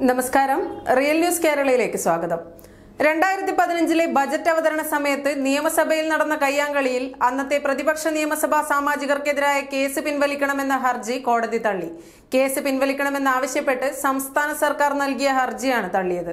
നമസ്കാരം real news കേരളയിലേക്ക് സ്വാഗതം രണ്ടായിരത്തി പതിനഞ്ചിലെ ബജറ്റ് അവതരണ സമയത്ത് നിയമസഭയിൽ നടന്ന കയ്യാങ്കളിയിൽ അന്നത്തെ പ്രതിപക്ഷ നിയമസഭാ സാമാജികർക്കെതിരായ കേസ് പിൻവലിക്കണമെന്ന ഹർജി കോടതി തള്ളി കേസ് പിൻവലിക്കണമെന്നാവശ്യപ്പെട്ട് സംസ്ഥാന സർക്കാർ നൽകിയ ഹർജിയാണ് തള്ളിയത്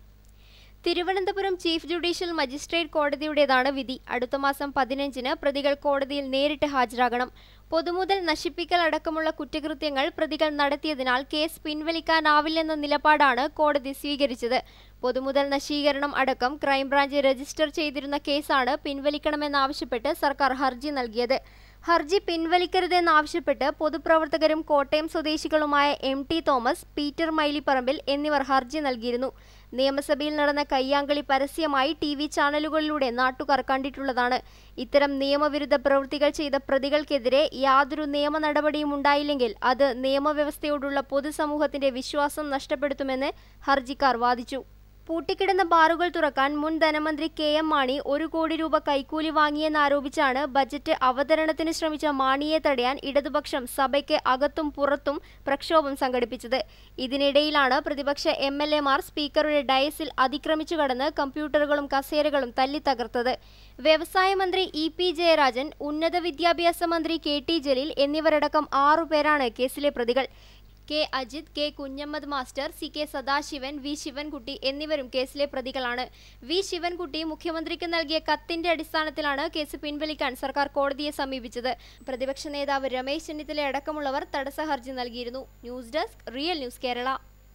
തിരുവനന്തപുരം ചീഫ് ജുഡീഷ്യൽ മജിസ്ട്രേറ്റ് കോടതിയുടേതാണ് വിധി അടുത്ത മാസം പതിനഞ്ചിന് പ്രതികൾ കോടതിയിൽ നേരിട്ട് ഹാജരാകണം പൊതുമുതൽ നശിപ്പിക്കൽ അടക്കമുള്ള കുറ്റകൃത്യങ്ങൾ പ്രതികൾ നടത്തിയതിനാൽ കേസ് പിൻവലിക്കാനാവില്ലെന്ന നിലപാടാണ് കോടതി സ്വീകരിച്ചത് പൊതുമുതൽ നശീകരണം അടക്കം ക്രൈംബ്രാഞ്ച് രജിസ്റ്റർ ചെയ്തിരുന്ന കേസാണ് പിൻവലിക്കണമെന്നാവശ്യപ്പെട്ട് സർക്കാർ ഹർജി നൽകിയത് ഹർജി പിൻവലിക്കരുതെന്നാവശ്യപ്പെട്ട് പൊതുപ്രവർത്തകരും കോട്ടയം സ്വദേശികളുമായ M T Thomas Peter Mylipparambil എന്നിവർ ഹർജി നൽകിയിരുന്നു നിയമസഭയിൽ നടന്ന കയ്യാങ്കളി പരസ്യമായി ടി വി ചാനലുകളിലൂടെ നാട്ടുകാർ കണ്ടിട്ടുള്ളതാണ് ഇത്തരം നിയമവിരുദ്ധ പ്രവൃത്തികൾ ചെയ്ത പ്രതികൾക്കെതിരെ യാതൊരു നിയമ നടപടിയും ഉണ്ടായില്ലെങ്കിൽ അത് നിയമവ്യവസ്ഥയോടുള്ള പൊതുസമൂഹത്തിന്റെ വിശ്വാസം നഷ്ടപ്പെടുത്തുമെന്ന് ഹർജിക്കാർ വാദിച്ചു പൂട്ടിക്കിടന്ന ബാറുകൾ തുറക്കാൻ മുൻ ധനമന്ത്രി കെ എം മാണി ഒരു കോടി രൂപ കൈക്കൂലി വാങ്ങിയെന്നാരോപിച്ചാണ് ബജറ്റ് അവതരണത്തിന് ശ്രമിച്ച മാണിയെ തടയാൻ ഇടതുപക്ഷം സഭയ്ക്ക് അകത്തും പുറത്തും പ്രക്ഷോഭം സംഘടിപ്പിച്ചത് ഇതിനിടയിലാണ് പ്രതിപക്ഷ എം എൽ എമാർ സ്പീക്കറുടെ ഡയസിൽ അതിക്രമിച്ചു കടന്ന് കമ്പ്യൂട്ടറുകളും കസേരകളും തല്ലിത്തകർത്തത് വ്യവസായ മന്ത്രി ഇ പി ജയരാജൻ ഉന്നത വിദ്യാഭ്യാസ മന്ത്രി കെ ടി ജലീൽ എന്നിവരടക്കം ആറുപേരാണ് കേസിലെ പ്രതികൾ K Ajith K Kunhammad master C K Sadasivan V Sivankutty എന്നിവരും കേസിലെ പ്രതികളാണ് വി ശിവൻകുട്ടി മുഖ്യമന്ത്രിക്ക് നൽകിയ കത്തിന്റെ അടിസ്ഥാനത്തിലാണ് കേസ് പിൻവലിക്കാൻ സർക്കാർ കോടതിയെ സമീപിച്ചത് പ്രതിപക്ഷ നേതാവ് രമേശ് ചെന്നിത്തല അടക്കമുള്ളവർ തടസ്സ ഹർജി നൽകിയിരുന്നു news desk real news Kerala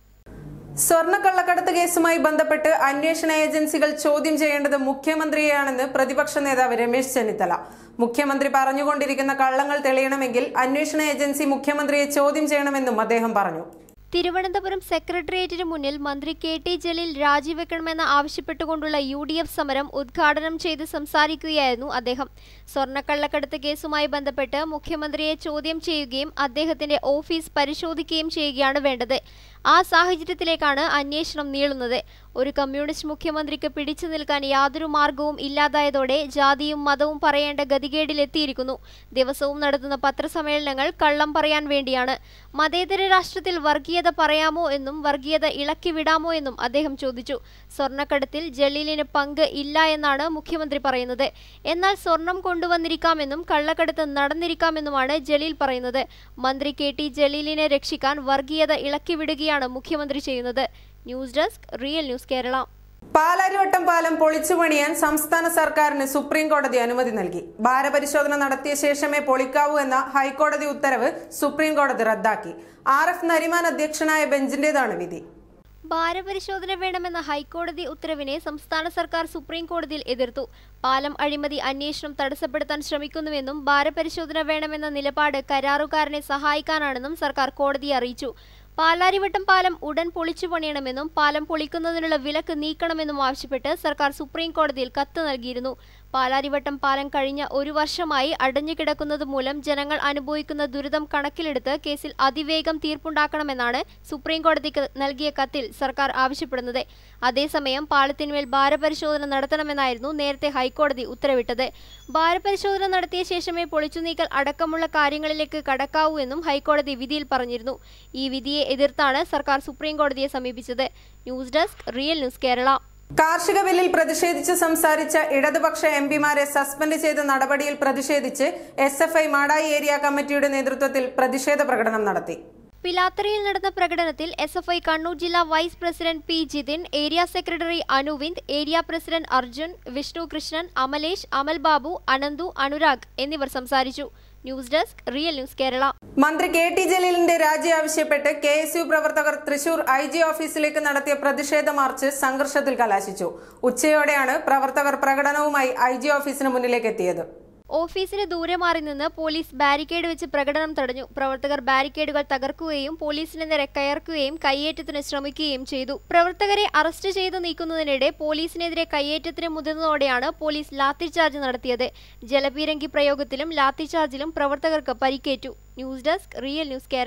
സ്വർണ്ണക്കള്ളക്കടത്ത് കേസുമായി ബന്ധപ്പെട്ട് അന്വേഷണ ഏജൻസികൾ ചോദ്യം ചെയ്യേണ്ടത് മുഖ്യമന്ത്രിയെയാണെന്ന് പ്രതിപക്ഷ നേതാവ് രമേശ് ചെന്നിത്തല മുഖ്യമന്ത്രി പറഞ്ഞുകൊണ്ടിരിക്കുന്ന കള്ളങ്ങൾ തെളിയണമെങ്കിൽ അന്വേഷണ ഏജൻസി മുഖ്യമന്ത്രിയെ ചോദ്യം ചെയ്യണമെന്നും അദ്ദേഹം പറഞ്ഞു തിരുവനന്തപുരം സെക്രട്ടേറിയറ്റിന് മുന്നിൽ മന്ത്രി കെ ടി ജലീൽ രാജിവെക്കണമെന്ന് ആവശ്യപ്പെട്ടുകൊണ്ടുള്ള യു ഡി എഫ് സമരം ഉദ്ഘാടനം ചെയ്ത് സംസാരിക്കുകയായിരുന്നു അദ്ദേഹം സ്വർണ്ണക്കള്ളക്കടത്ത് കേസുമായി ബന്ധപ്പെട്ട് മുഖ്യമന്ത്രിയെ ചോദ്യം ചെയ്യുകയും അദ്ദേഹത്തിന്റെ ഓഫീസ് പരിശോധിക്കുകയും ചെയ്യുകയാണ് വേണ്ടത് ആ സാഹചര്യത്തിലേക്കാണ് അന്വേഷണം നീളുന്നത് ഒരു കമ്മ്യൂണിസ്റ്റ് മുഖ്യമന്ത്രിക്ക് പിടിച്ചു നിൽക്കാൻ യാതൊരു മാർഗവും ഇല്ലാതായതോടെ ജാതിയും മതവും പറയേണ്ട ഗതികേടിലെത്തിയിരിക്കുന്നു ദിവസവും നടത്തുന്ന പത്രസമ്മേളനങ്ങൾ കള്ളം പറയാൻ വേണ്ടിയാണ് മതേതര രാഷ്ട്രത്തിൽ വർഗീയത പറയാമോ എന്നും വർഗീയത ഇളക്കി വിടാമോ എന്നും അദ്ദേഹം ചോദിച്ചു സ്വർണ്ണക്കടത്തിൽ ജലീലിന് പങ്ക് ഇല്ല എന്നാണ് മുഖ്യമന്ത്രി പറയുന്നത് എന്നാൽ സ്വർണം കൊണ്ടുവന്നിരിക്കാമെന്നും കള്ളക്കടത്ത് നടന്നിരിക്കാമെന്നുമാണ് ജലീൽ പറയുന്നത് മന്ത്രി കെ ടി ജലീലിനെ രക്ഷിക്കാൻ വർഗീയത ഇളക്കി വിടുകയാണ് മുഖ്യമന്ത്രി ചെയ്യുന്നത് news desk real news Kerala Palarivattom പാലം പൊളിച്ചു പണിയാൻ സംസ്ഥാന സർക്കാരിന് സുപ്രീം കോടതി അനുമതി നൽകി ഭാരപരിശോധന നടത്തിയ ശേഷമേ പൊളിക്കാവൂ എന്ന ഹൈക്കോടതി ഉത്തരവ് സുപ്രീം കോടതി റദ്ദാക്കി ആർ എഫ് നരിമാൻ അധ്യക്ഷനായ ബെഞ്ചിന്റേതാണ് വിധി ഭാരപരിശോധന വേണമെന്ന ഹൈക്കോടതി ഉത്തരവിനെ സംസ്ഥാന സർക്കാർ സുപ്രീം കോടതിയിൽ എതിർത്തു പാലം അഴിമതി അന്വേഷണം തടസ്സപ്പെടുത്താൻ ശ്രമിക്കുന്നുവെന്നും ഭാരപരിശോധന വേണമെന്ന നിലപാട് കരാറുകാരനെ സഹായിക്കാനാണെന്നും സർക്കാർ കോടതിയെ അറിയിച്ചു പാലാരിവട്ടം പാലം ഉടൻ പൊളിച്ചു പണിയണമെന്നും പാലം പൊളിക്കുന്നതിനുള്ള വിലക്ക് നീക്കണമെന്നും ആവശ്യപ്പെട്ട് സർക്കാർ സുപ്രീം കോടതിയിൽ കത്ത് നൽകിയിരുന്നു പാലാരിവട്ടം പാലം കഴിഞ്ഞ ഒരു വർഷമായി അടഞ്ഞുകിടക്കുന്നത് മൂലം ജനങ്ങൾ അനുഭവിക്കുന്ന ദുരിതം കണക്കിലെടുത്ത് കേസിൽ അതിവേഗം തീർപ്പുണ്ടാക്കണമെന്നാണ് സുപ്രീം കോടതിക്ക് നൽകിയ കത്തിൽ സർക്കാർ ആവശ്യപ്പെടുന്നത് അതേസമയം പാലത്തിന്മേൽ ഭാരപരിശോധന നടത്തണമെന്നായിരുന്നു നേരത്തെ ഹൈക്കോടതി ഉത്തരവിട്ടത് ഭാരപരിശോധന നടത്തിയ ശേഷമേ പൊളിച്ചു നീക്കൽ അടക്കമുള്ള കാര്യങ്ങളിലേക്ക് കടക്കാവൂ എന്നും ഹൈക്കോടതി വിധിയിൽ പറഞ്ഞിരുന്നു ഈ വിധിയെ എതിർത്താണ് സർക്കാർ സുപ്രീം കോടതിയെ സമീപിച്ചത് news desk real news Kerala കാർഷിക ബില്ലിൽ പ്രതിഷേധിച്ച് സംസാരിച്ച ഇടതുപക്ഷ എം പിമാരെ സസ്പെൻഡ് ചെയ്ത നടപടിയിൽ പ്രതിഷേധിച്ച് S F I Madayi area കമ്മിറ്റിയുടെ നേതൃത്വത്തിൽ പ്രതിഷേധ പ്രകടനം നടത്തി പിലാത്തറയിൽ നടന്ന പ്രകടനത്തിൽ എസ് എഫ് ഐ കണ്ണൂർ ജില്ലാ vice president P Jithin area secretary Anuvind area president Arjun Vishnu Krishnan Amalesh Amal Babu Ananthu Anurag എന്നിവർ സംസാരിച്ചു news desk real news Kerala മന്ത്രി കെ ടി ജലീലിന്റെ രാജി ആവശ്യപ്പെട്ട് കെ എസ് യു പ്രവർത്തകർ തൃശൂർ ഐ ജി ഓഫീസിലേക്ക് നടത്തിയ പ്രതിഷേധ മാർച്ച് സംഘർഷത്തിൽ കലാശിച്ചു ഉച്ചയോടെയാണ് പ്രവർത്തകർ പ്രകടനവുമായി ഐ ജി ഓഫീസിന് മുന്നിലേക്ക് എത്തിയത് ഓഫീസിന് ദൂരെ മാറി നിന്ന് പോലീസ് ബാരിക്കേഡ് വെച്ച് പ്രകടനം തടഞ്ഞു പ്രവർത്തകർ ബാരിക്കേഡുകൾ തകർക്കുകയും പോലീസിന് നേരെ കയർക്കുകയും കയ്യേറ്റത്തിന് ശ്രമിക്കുകയും ചെയ്തു പ്രവർത്തകരെ അറസ്റ്റ് ചെയ്തു നീക്കുന്നതിനിടെ പോലീസിനെതിരെ കയ്യേറ്റത്തിന് മുതിർന്നതോടെയാണ് പോലീസ് ലാത്തിചാർജ് നടത്തിയത് ജലപീരങ്കി പ്രയോഗത്തിലും ലാത്തിചാർജിലും പ്രവർത്തകർക്ക് പരിക്കേറ്റു news desk real news Kerala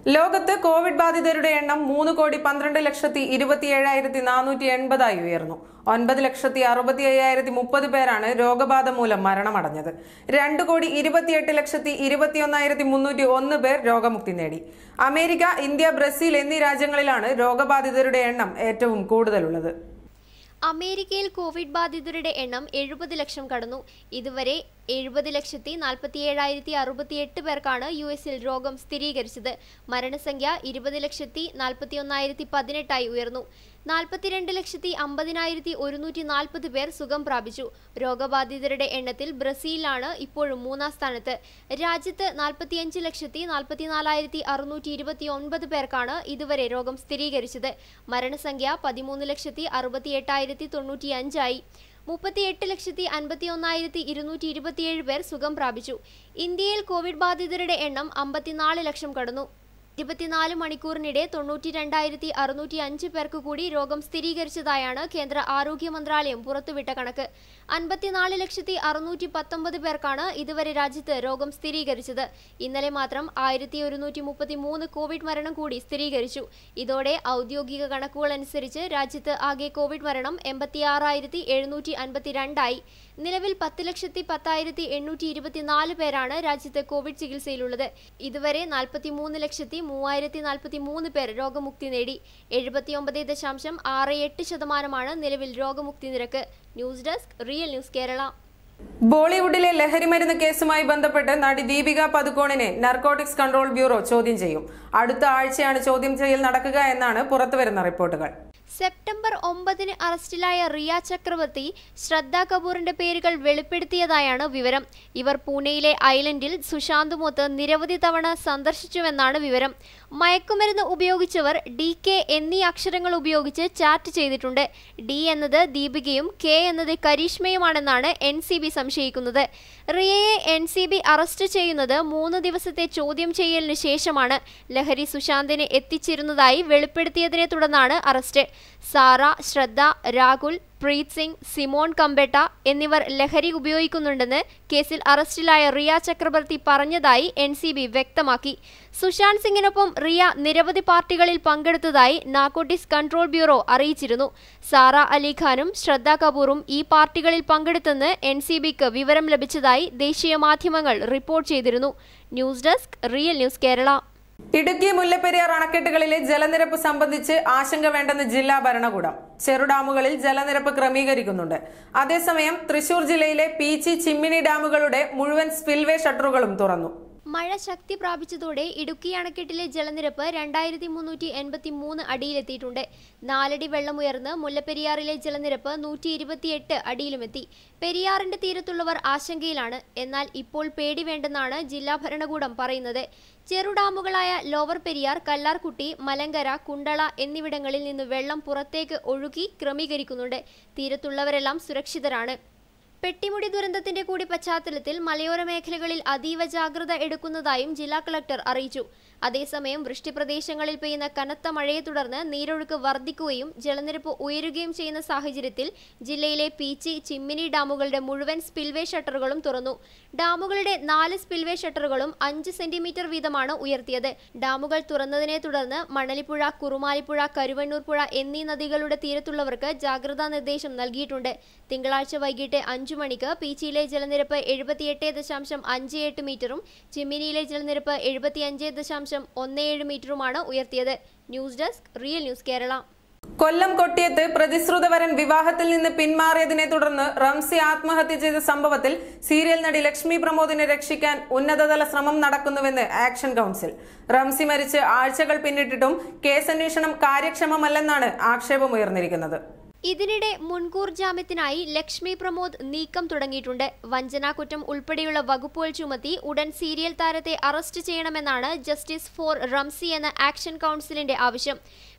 ലോകത്ത് കോവിഡ് ബാധിതരുടെ എണ്ണം മൂന്ന് കോടി പന്ത്രണ്ട് ലക്ഷത്തി ഇരുപത്തി ഏഴായിരത്തി നാനൂറ്റി എൺപതായി ഉയർന്നു ഒൻപത് ലക്ഷത്തി അറുപത്തി അയ്യായിരത്തി മുപ്പത് പേരാണ് രോഗബാധ മൂലം മരണമടഞ്ഞത് രണ്ട് കോടി ഇരുപത്തിയെട്ട് ലക്ഷത്തി ഇരുപത്തിയൊന്നായിരത്തി മുന്നൂറ്റി ഒന്ന് പേർ രോഗമുക്തി നേടി അമേരിക്ക ഇന്ത്യ ബ്രസീൽ എന്നീ രാജ്യങ്ങളിലാണ് രോഗബാധിതരുടെ എണ്ണം ഏറ്റവും കൂടുതലുള്ളത് അമേരിക്കയിൽ കോവിഡ് ബാധിതരുടെ എണ്ണം എഴുപത് ലക്ഷം കടന്നു ഇതുവരെ എഴുപത് ലക്ഷത്തി നാൽപ്പത്തി ഏഴായിരത്തി അറുപത്തിയെട്ട് പേർക്കാണ് യു എസിൽ രോഗം സ്ഥിരീകരിച്ചത് മരണസംഖ്യ ഇരുപത് ലക്ഷത്തി നാൽപ്പത്തി ഒന്നായിരത്തി പതിനെട്ടായി ഉയർന്നു നാൽപ്പത്തിരണ്ട് ലക്ഷത്തി അമ്പതിനായിരത്തി ഒരുന്നൂറ്റി നാൽപ്പത് പേർ സുഖം പ്രാപിച്ചു രോഗബാധിതരുടെ എണ്ണത്തിൽ ബ്രസീലാണ് ഇപ്പോഴും മൂന്നാം സ്ഥാനത്ത് രാജ്യത്ത് നാൽപ്പത്തിയഞ്ച് ലക്ഷത്തി നാൽപ്പത്തിനാലായിരത്തി അറുന്നൂറ്റി ഇരുപത്തി ഒൻപത് പേർക്കാണ് ഇതുവരെ രോഗം സ്ഥിരീകരിച്ചത് മരണസംഖ്യ പതിമൂന്ന് ലക്ഷത്തി അറുപത്തി എട്ടായിരത്തി തൊണ്ണൂറ്റി അഞ്ചായി മുപ്പത്തിയെട്ട് ലക്ഷത്തി അൻപത്തി ഒന്നായിരത്തി ഇരുന്നൂറ്റി ഇരുപത്തിയേഴ് പേർ സുഖം പ്രാപിച്ചു ഇന്ത്യയിൽ കോവിഡ് ബാധിതരുടെ എണ്ണം അമ്പത്തിനാല് ലക്ഷം കടന്നു ഇരുപത്തിനാല് മണിക്കൂറിനിടെ തൊണ്ണൂറ്റി രണ്ടായിരത്തി അറുന്നൂറ്റി അഞ്ച് പേർക്ക് കൂടി രോഗം സ്ഥിരീകരിച്ചതായാണ് കേന്ദ്ര ആരോഗ്യ മന്ത്രാലയം പുറത്തുവിട്ട കണക്ക് അൻപത്തിനാല് ലക്ഷത്തി അറുന്നൂറ്റി പത്തൊമ്പത് പേർക്കാണ് ഇതുവരെ രാജ്യത്ത് രോഗം സ്ഥിരീകരിച്ചത് ഇന്നലെ മാത്രം ആയിരത്തി ഒരുന്നൂറ്റി മുപ്പത്തി മൂന്ന് കോവിഡ് മരണം കൂടി സ്ഥിരീകരിച്ചു ഇതോടെ ഔദ്യോഗിക കണക്കുകൾ അനുസരിച്ച് രാജ്യത്ത് ആകെ കോവിഡ് മരണം എൺപത്തിയാറായിരത്തി എഴുന്നൂറ്റി അൻപത്തിരണ്ടായി നിലവിൽ പത്ത് ലക്ഷത്തി പത്തായിരത്തി എണ്ണൂറ്റി ഇരുപത്തിനാല് പേരാണ് രാജ്യത്ത് കോവിഡ് ചികിത്സയിലുള്ളത് ഇതുവരെ നാൽപ്പത്തി മൂന്ന് ലക്ഷത്തി മൂവായിരത്തി നാൽപ്പത്തി മൂന്ന് പേർ രോഗമുക്തി നേടി എഴുപത്തിയൊമ്പത് ദശാംശം ആറ് എട്ട് ശതമാനമാണ് നിലവിൽ രോഗമുക്തി നിരക്ക് news desk real news Kerala ബോളിവുഡിലെ ലഹരിമരുന്ന് കേസുമായി ബന്ധപ്പെട്ട് നടി ദീപിക പതുക്കോണിനെ നർക്കോട്ടിക്സ് കൺട്രോൾ ബ്യൂറോ ചോദ്യം ചെയ്യും അടുത്ത ആഴ്ചയാണ് ചോദ്യം ചെയ്യൽ നടക്കുക എന്നാണ് പുറത്തുവരുന്ന റിപ്പോർട്ടുകൾ സെപ്റ്റംബർ ഒമ്പതിന് അറസ്റ്റിലായ റിയ ചക്രവർത്തി ശ്രദ്ധ കപൂറിന്റെ പേരുകൾ വെളിപ്പെടുത്തിയതായാണ് വിവരം ഇവർ പൂനെയിലെ ഐലൻഡിൽ സുശാന്തുമൊത്ത് നിരവധി തവണ സന്ദർശിച്ചുവെന്നാണ് വിവരം മയക്കുമരുന്ന് ഉപയോഗിച്ചവർ ഡി കെ എന്നീ അക്ഷരങ്ങൾ ഉപയോഗിച്ച് ചാറ്റ് ചെയ്തിട്ടുണ്ട് ഡി എന്നത് ദീപികയും കെ എന്നത് കരീഷ്മയുമാണെന്നാണ് എൻ സി ബി സംശയിക്കുന്നത് റിയയെ എൻ സി ബി അറസ്റ്റ് ചെയ്യുന്നത് മൂന്ന് ദിവസത്തെ ചോദ്യം ചെയ്യലിന് ശേഷമാണ് ലഹരി സുശാന്തിനെ എത്തിച്ചിരുന്നതായി വെളിപ്പെടുത്തിയതിനെ തുടർന്നാണ് അറസ്റ്റ് സാറ ശ്രദ്ധ രാഹുൽ പ്രീത് സിംഗ് സിമോൺ കമ്പെട്ട എന്നിവർ ലഹരി ഉപയോഗിക്കുന്നുണ്ടെന്ന് കേസിൽ അറസ്റ്റിലായ റിയ ചക്രവർത്തി പറഞ്ഞതായി എൻ സി ബി വ്യക്തമാക്കി സുശാന്ത് സിംഗിനൊപ്പം റിയ നിരവധി പാർട്ടികളിൽ പങ്കെടുത്തതായി നാർക്കോട്ടിക്സ് കൺട്രോൾ ബ്യൂറോ അറിയിച്ചിരുന്നു സാറ അലിഖാനും ശ്രദ്ധ കപൂറും ഈ പാർട്ടികളിൽ പങ്കെടുത്തെന്ന് എൻ സി ബിക്ക് വിവരം ലഭിച്ചതായി ദേശീയ മാധ്യമങ്ങൾ റിപ്പോർട്ട് ചെയ്തിരുന്നു news desk real news Kerala Idukki Mullaperiyar അണക്കെട്ടുകളിലെ ജലനിരപ്പ് സംബന്ധിച്ച് ആശങ്ക വേണ്ടെന്ന് ജില്ലാ ഭരണകൂടം ചെറുഡാമുകളിൽ ജലനിരപ്പ് ക്രമീകരിക്കുന്നുണ്ട് അതേസമയം തൃശൂർ ജില്ലയിലെ പീച്ചി ചിമ്മിനി ഡാമുകളുടെ മുഴുവൻ സ്പിൽവേ ഷട്ടറുകളും തുറന്നു മഴ ശക്തി പ്രാപിച്ചതോടെ ഇടുക്കി അണക്കെട്ടിലെ ജലനിരപ്പ് രണ്ടായിരത്തി മുന്നൂറ്റി എൺപത്തി മൂന്ന് അടിയിലെത്തിയിട്ടുണ്ട് നാലടി വെള്ളമുയർന്ന് മുല്ലപ്പെരിയാറിലെ ജലനിരപ്പ് നൂറ്റി ഇരുപത്തിയെട്ട് അടിയിലുമെത്തി പെരിയാറിന്റെ തീരത്തുള്ളവർ ആശങ്കയിലാണ് എന്നാൽ ഇപ്പോൾ പേടി വേണ്ടെന്നാണ് ജില്ലാ ഭരണകൂടം പറയുന്നത് ചെറുഡാമുകളായ ലോവർ പെരിയാർ കല്ലാർകുട്ടി മലങ്കര കുണ്ടള എന്നിവിടങ്ങളിൽ നിന്ന് വെള്ളം പുറത്തേക്ക് ഒഴുകി ക്രമീകരിക്കുന്നുണ്ട് തീരത്തുള്ളവരെല്ലാം സുരക്ഷിതരാണ് പെട്ടിമുടി ദുരന്തത്തിന്റെ കൂടി പശ്ചാത്തലത്തിൽ മലയോര മേഖലകളിൽ അതീവ ജാഗ്രത എടുക്കുന്നതായും ജില്ലാ കളക്ടർ അറിയിച്ചു അതേസമയം വൃഷ്ടിപ്രദേശങ്ങളിൽ പെയ്യുന്ന കനത്ത മഴയെ തുടർന്ന് നീരൊഴുക്ക് വർദ്ധിക്കുകയും ജലനിരപ്പ് ഉയരുകയും ചെയ്യുന്ന സാഹചര്യത്തിൽ ജില്ലയിലെ പീച്ചി ചിമ്മിനി ഡാമുകളുടെ മുഴുവൻ സ്പിൽവേ ഷട്ടറുകളും തുറന്നു ഡാമുകളുടെ നാല് സ്പിൽവേ ഷട്ടറുകളും അഞ്ച് സെന്റിമീറ്റർ വീതമാണ് ഉയർത്തിയത് ഡാമുകൾ തുറന്നതിനെ തുടർന്ന് മണലിപ്പുഴ കുറുമാലിപ്പുഴ കരുവണ്ണൂർ പുഴ എന്നീ നദികളുടെ തീരത്തുള്ളവർക്ക് ജാഗ്രതാ നിർദ്ദേശം നൽകിയിട്ടുണ്ട് തിങ്കളാഴ്ച വൈകിട്ട് അഞ്ചു മണിക്ക് പീച്ചിയിലെ ജലനിരപ്പ് എഴുപത്തിയെട്ട് ദശാംശം അഞ്ച് എട്ട് മീറ്ററും ചിമ്മിനിയിലെ ജലനിരപ്പ് എഴുപത്തിയഞ്ച് ദശാംശം ഒന്ന് ഏഴ് മീറ്ററുമാണ് ഉയർത്തിയത് news desk real news Kerala Kollam കൊട്ടിയത്ത് പ്രതിശ്രുതവരൻ വിവാഹത്തിൽ നിന്ന് പിന്മാറിയതിനെ തുടർന്ന് റംസി ആത്മഹത്യ ചെയ്ത സംഭവത്തിൽ സീരിയൽ നടി ലക്ഷ്മി പ്രമോദിനെ രക്ഷിക്കാൻ ഉന്നതതല ശ്രമം നടക്കുന്നുവെന്ന് ആക്ഷൻ കൗൺസിൽ റംസി മരിച്ച് ആഴ്ചകൾ പിന്നിട്ടിട്ടും കേസന്വേഷണം കാര്യക്ഷമമല്ലെന്നാണ് ആക്ഷേപമുയർന്നിരിക്കുന്നത് ഇതിനിടെ മുൻകൂർ ജാമ്യത്തിനായി ലക്ഷ്മി പ്രമോദ് നീക്കം തുടങ്ങിയിട്ടുണ്ട് വഞ്ചനാകുറ്റം ഉൾപ്പെടെയുള്ള വകുപ്പുകൾ ചുമത്തി ഉടൻ സീരിയൽ താരത്തെ അറസ്റ്റ് ചെയ്യണമെന്നാണ് ജസ്റ്റിസ് ഫോർ റംസി എന്ന ആക്ഷൻ കൗൺസിലിന്റെ ആവശ്യം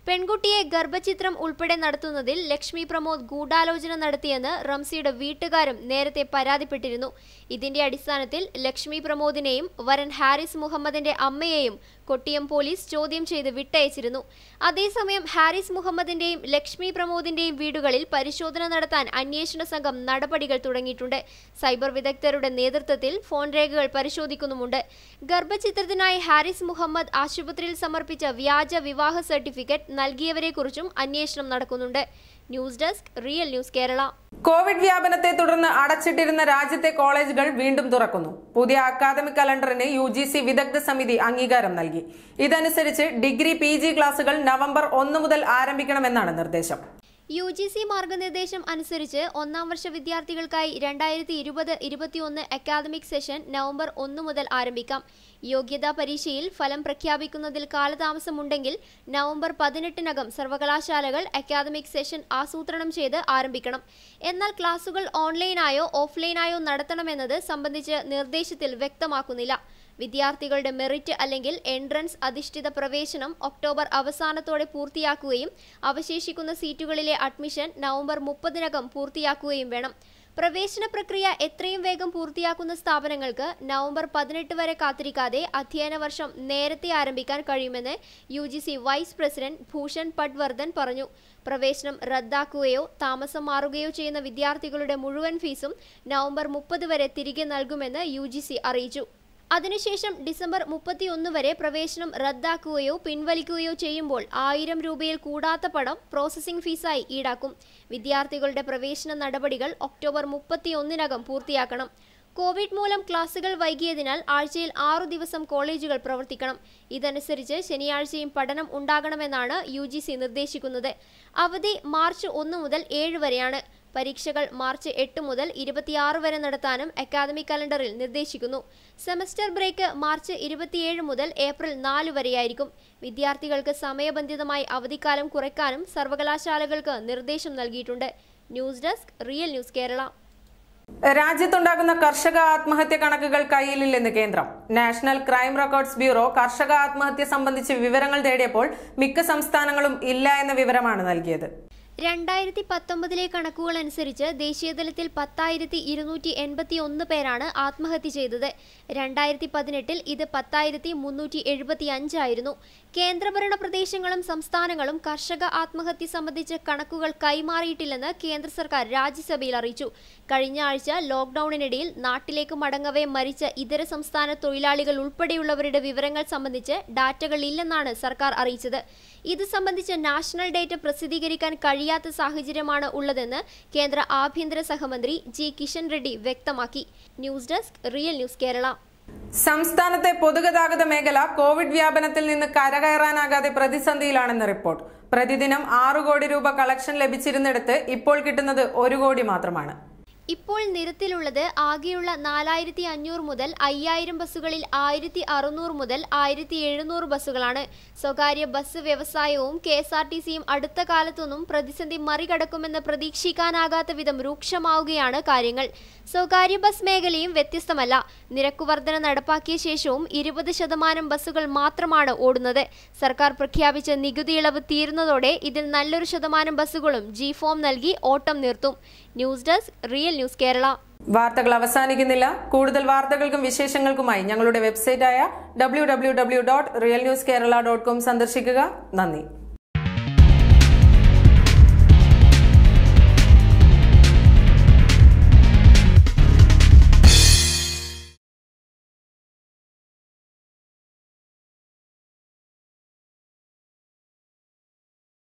പെൺകുട്ടിയെ ഗർഭചിത്രം ഉൾപ്പെടെ നടത്തുന്നതിൽ ലക്ഷ്മി പ്രമോദ് ഗൂഢാലോചന നടത്തിയെന്ന് റംസിയുടെ വീട്ടുകാരും നേരത്തെ പരാതിപ്പെട്ടിരുന്നു ഇതിന്റെ അടിസ്ഥാനത്തിൽ ലക്ഷ്മി പ്രമോദിനെയും വരൻ ഹാരിസ് മുഹമ്മദിന്റെ അമ്മയെയും കൊട്ടിയം പോലീസ് ചോദ്യം ചെയ്ത് വിട്ടയച്ചിരുന്നു അതേസമയം ഹാരിസ് മുഹമ്മദിന്റെയും ലക്ഷ്മി പ്രമോദിന്റെയും വീടുകളിൽ പരിശോധന നടത്താൻ അന്വേഷണ സംഘം നടപടികൾ തുടങ്ങിയിട്ടുണ്ട് സൈബർ വിദഗ്ധരുടെ നേതൃത്വത്തിൽ ഫോൺ രേഖകൾ പരിശോധിക്കുന്നുമുണ്ട് ഗർഭചിത്രത്തിനായി ഹാരിസ് മുഹമ്മദ് ആശുപത്രിയിൽ സമർപ്പിച്ച വ്യാജ വിവാഹ സർട്ടിഫിക്കറ്റ് നൽകിയവരെക്കുറിച്ചും അന്വേഷണം നടക്കുന്നുണ്ട് news desk real news Kerala covid വ്യാപനത്തെ തുടർന്ന് അടച്ചിട്ടിരുന്ന രാജ്യത്തെ കോളേജുകൾ വീണ്ടും തുറക്കുന്നു പുതിയ അക്കാദമിക് കലണ്ടറിന് യു ജി സി വിദഗ്ധ സമിതി അംഗീകാരം നൽകി ഇതനുസരിച്ച് ഡിഗ്രി പി ജി ക്ലാസുകൾ നവംബർ ഒന്ന് മുതൽ ആരംഭിക്കണമെന്നാണ് നിർദ്ദേശം യു ജി സി മാർഗനിർദ്ദേശം അനുസരിച്ച് ഒന്നാം വർഷ വിദ്യാർത്ഥികൾക്കായി രണ്ടായിരത്തി ഇരുപത് ഇരുപത്തിയൊന്ന് അക്കാദമിക് സെഷൻ നവംബർ ഒന്ന് മുതൽ ആരംഭിക്കാം യോഗ്യതാ പരീക്ഷയിൽ ഫലം പ്രഖ്യാപിക്കുന്നതിൽ കാലതാമസമുണ്ടെങ്കിൽ നവംബർ പതിനെട്ടിനകം സർവകലാശാലകൾ അക്കാദമിക് സെഷൻ ആസൂത്രണം ചെയ്ത് ആരംഭിക്കണം എന്നാൽ ക്ലാസുകൾ ഓൺലൈനായോ ഓഫ്ലൈനായോ നടത്തണമെന്നത് സംബന്ധിച്ച് നിർദ്ദേശത്തിൽ വ്യക്തമാക്കുന്നില്ല വിദ്യാർത്ഥികളുടെ മെറിറ്റ് അല്ലെങ്കിൽ എൻട്രൻസ് അധിഷ്ഠിത പ്രവേശനം ഒക്ടോബർ അവസാനത്തോടെ പൂർത്തിയാക്കുകയും അവശേഷിക്കുന്ന സീറ്റുകളിലെ അഡ്മിഷൻ നവംബർ മുപ്പതിനകം പൂർത്തിയാക്കുകയും വേണം പ്രവേശന പ്രക്രിയ എത്രയും വേഗം പൂർത്തിയാക്കുന്ന സ്ഥാപനങ്ങൾക്ക് നവംബർ പതിനെട്ട് വരെ കാത്തിരിക്കാതെ അധ്യയന വർഷം നേരത്തെ ആരംഭിക്കാൻ കഴിയുമെന്ന് U G C vice president Bhushan Patwardhan പറഞ്ഞു പ്രവേശനം റദ്ദാക്കുകയോ താമസം മാറുകയോ ചെയ്യുന്ന വിദ്യാർത്ഥികളുടെ മുഴുവൻ ഫീസും നവംബർ മുപ്പത് വരെ തിരികെ നൽകുമെന്ന് യു ജി സി അറിയിച്ചു അതിനുശേഷം ഡിസംബർ മുപ്പത്തിയൊന്ന് വരെ പ്രവേശനം റദ്ദാക്കുകയോ പിൻവലിക്കുകയോ ചെയ്യുമ്പോൾ ആയിരം രൂപയിൽ കൂടാത്ത പണം പ്രോസസ്സിംഗ് ഫീസായി ഈടാക്കും വിദ്യാർത്ഥികളുടെ പ്രവേശന നടപടികൾ ഒക്ടോബർ മുപ്പത്തിയൊന്നിനകം പൂർത്തിയാക്കണം കോവിഡ് മൂലം ക്ലാസുകൾ വൈകിയതിനാൽ ആഴ്ചയിൽ ആറു ദിവസം കോളേജുകൾ പ്രവർത്തിക്കണം ഇതനുസരിച്ച് ശനിയാഴ്ചയും പഠനം ഉണ്ടാകണമെന്നാണ് യു ജി സി നിർദ്ദേശിക്കുന്നത് അവധി മാർച്ച് ഒന്ന് മുതൽ ഏഴ് വരെയാണ് പരീക്ഷകൾ മാർച്ച് എട്ട് മുതൽ ഇരുപത്തിയാറ് വരെ നടത്താനും അക്കാദമിക് കലണ്ടറിൽ നിർദ്ദേശിക്കുന്നു സെമസ്റ്റർ ബ്രേക്ക് മാർച്ച് ഇരുപത്തിയേഴ് മുതൽ ഏപ്രിൽ നാല് വരെയായിരിക്കും വിദ്യാർത്ഥികൾക്ക് സമയബന്ധിതമായി അവധിക്കാലം കുറയ്ക്കാനും സർവകലാശാലകൾക്ക് നിർദ്ദേശം നൽകിയിട്ടുണ്ട് news desk real news Kerala രാജ്യത്തുണ്ടാകുന്ന കർഷക ആത്മഹത്യ കണക്കുകൾ കയ്യിലില്ലെന്ന് കേന്ദ്രം നാഷണൽ ക്രൈം റെക്കോർഡ്സ് ബ്യൂറോ കർഷക ആത്മഹത്യ സംബന്ധിച്ച് വിവരങ്ങൾ തേടിയപ്പോൾ മിക്ക സംസ്ഥാനങ്ങളും ഇല്ല എന്ന വിവരമാണ് നൽകിയത് രണ്ടായിരത്തി പത്തൊമ്പതിലെ കണക്കുകൾ അനുസരിച്ച് ദേശീയതലത്തിൽ പത്തായിരത്തി ഇരുന്നൂറ്റി എൺപത്തി ഒന്ന് പേരാണ് ആത്മഹത്യ ചെയ്തത് രണ്ടായിരത്തി പതിനെട്ടിൽ ഇത് പത്തായിരത്തി മുന്നൂറ്റി എഴുപത്തി അഞ്ചായിരുന്നു കേന്ദ്രഭരണ പ്രദേശങ്ങളും സംസ്ഥാനങ്ങളും കർഷക ആത്മഹത്യ സംബന്ധിച്ച് കണക്കുകൾ കൈമാറിയിട്ടില്ലെന്ന് കേന്ദ്ര സർക്കാർ രാജ്യസഭയിൽ അറിയിച്ചു കഴിഞ്ഞ ആഴ്ച ലോക്ഡൌണിനിടയിൽ നാട്ടിലേക്ക് മടങ്ങവേ മരിച്ച ഇതര സംസ്ഥാന തൊഴിലാളികൾ ഉൾപ്പെടെയുള്ളവരുടെ വിവരങ്ങൾ സംബന്ധിച്ച് ഡാറ്റകൾ ഇല്ലെന്നാണ് സർക്കാർ അറിയിച്ചത് ഇത് സംബന്ധിച്ച് നാഷണൽ ഡേറ്റ പ്രസിദ്ധീകരിക്കാൻ കഴിയാത്ത സാഹചര്യമാണ് ഉള്ളതെന്ന് കേന്ദ്ര ആഭ്യന്തര സഹമന്ത്രി ജി കിഷൻ റെഡ്ഡി വ്യക്തമാക്കി news desk real news Kerala സംസ്ഥാനത്തെ പൊതുഗതാഗത മേഖല കോവിഡ് വ്യാപനത്തിൽ നിന്ന് കരകയറാനാകാതെ പ്രതിസന്ധിയിലാണെന്ന് റിപ്പോർട്ട് പ്രതിദിനം ആറു കോടി രൂപ കളക്ഷൻ ലഭിച്ചിരുന്നിടത്ത് ഇപ്പോൾ കിട്ടുന്നത് ഒരു കോടി മാത്രമാണ് ഇപ്പോൾ നിരത്തിലുള്ളത് ആകെയുള്ള നാലായിരത്തി അഞ്ഞൂറ് മുതൽ അയ്യായിരം ബസ്സുകളിൽ ആയിരത്തി അറുന്നൂറ് മുതൽ ആയിരത്തി എഴുന്നൂറ് ബസ്സുകളാണ് സ്വകാര്യ ബസ് വ്യവസായവും കെ എസ് ആർ ടി സിയും അടുത്ത കാലത്തൊന്നും പ്രതിസന്ധി മറികടക്കുമെന്ന് പ്രതീക്ഷിക്കാനാകാത്ത വിധം രൂക്ഷമാവുകയാണ് കാര്യങ്ങൾ സ്വകാര്യ ബസ് മേഖലയും വ്യത്യസ്തമല്ല നിരക്കുവർധന നടപ്പാക്കിയ ശേഷവും ഇരുപത് ശതമാനം ബസ്സുകൾ മാത്രമാണ് ഓടുന്നത് സർക്കാർ പ്രഖ്യാപിച്ച നികുതി ഇളവ് തീരുന്നതോടെ ഇതിൽ നല്ലൊരു ശതമാനം ബസ്സുകളും ജി ഫോം നൽകി ഓട്ടം നിർത്തും news desk real news Kerala വാർത്തകൾ അവസാനിക്കുന്നില്ല കൂടുതൽ വാർത്തകൾക്കും വിശേഷങ്ങൾക്കുമായി ഞങ്ങളുടെ വെബ്സൈറ്റായ W W W dot real news Kerala dot com സന്ദർശിക്കുക നന്ദി